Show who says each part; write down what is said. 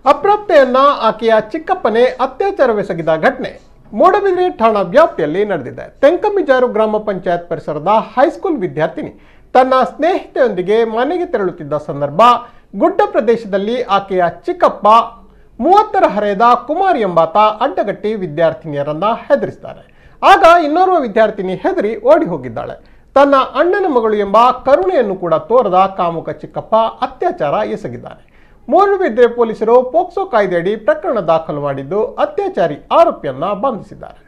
Speaker 1: ಅಪ್ರಾಪ್ತೆಯನ್ನ ಆಕೆಯ ಚಿಕ್ಕಪ್ಪನೇ ಅತ್ಯಾಚಾರವೆಸಗಿದ ಘಟನೆ ಮೂಡಬಿದ್ರೆ ಠಾಣಾ ವ್ಯಾಪ್ತಿಯಲ್ಲಿ ನಡೆದಿದೆ ತೆಂಕಮಿಜಾರು ಗ್ರಾಮ ಪಂಚಾಯತ್ ಪರಿಸರದ ಹೈಸ್ಕೂಲ್ ವಿದ್ಯಾರ್ಥಿನಿ ತನ್ನ ಸ್ನೇಹಿತೆಯೊಂದಿಗೆ ಮನೆಗೆ ತೆರಳುತ್ತಿದ್ದ ಸಂದರ್ಭ ಗುಡ್ಡ ಪ್ರದೇಶದಲ್ಲಿ ಆಕೆಯ ಚಿಕ್ಕಪ್ಪ ಮೂವತ್ತರ ಹರೆಯದ ಕುಮಾರ್ ಎಂಬಾತ ಅಡ್ಡಗಟ್ಟಿ ವಿದ್ಯಾರ್ಥಿನಿಯರನ್ನ ಹೆದರಿಸ್ತಾರೆ ಆಗ ಇನ್ನೋರ್ವ ವಿದ್ಯಾರ್ಥಿನಿ ಹೆದರಿ ಓಡಿ ಹೋಗಿದ್ದಾಳೆ ತನ್ನ ಅಣ್ಣನ ಮಗಳು ಎಂಬ ಕರುಣೆಯನ್ನು ಕೂಡ ತೋರದ ಕಾಮುಕ ಚಿಕ್ಕಪ್ಪ ಅತ್ಯಾಚಾರ ಎಸಗಿದ್ದಾನೆ ಮೂಡುಬಿದ್ರೆ ಪೊಲೀಸರು ಪೋಕ್ಸೋ ಕಾಯ್ದೆಯಡಿ ಪ್ರಕರಣ ದಾಖಲು ಮಾಡಿದ್ದು ಅತ್ಯಾಚಾರಿ ಆರೋಪಿಯನ್ನ ಬಂಧಿಸಿದ್ದಾರೆ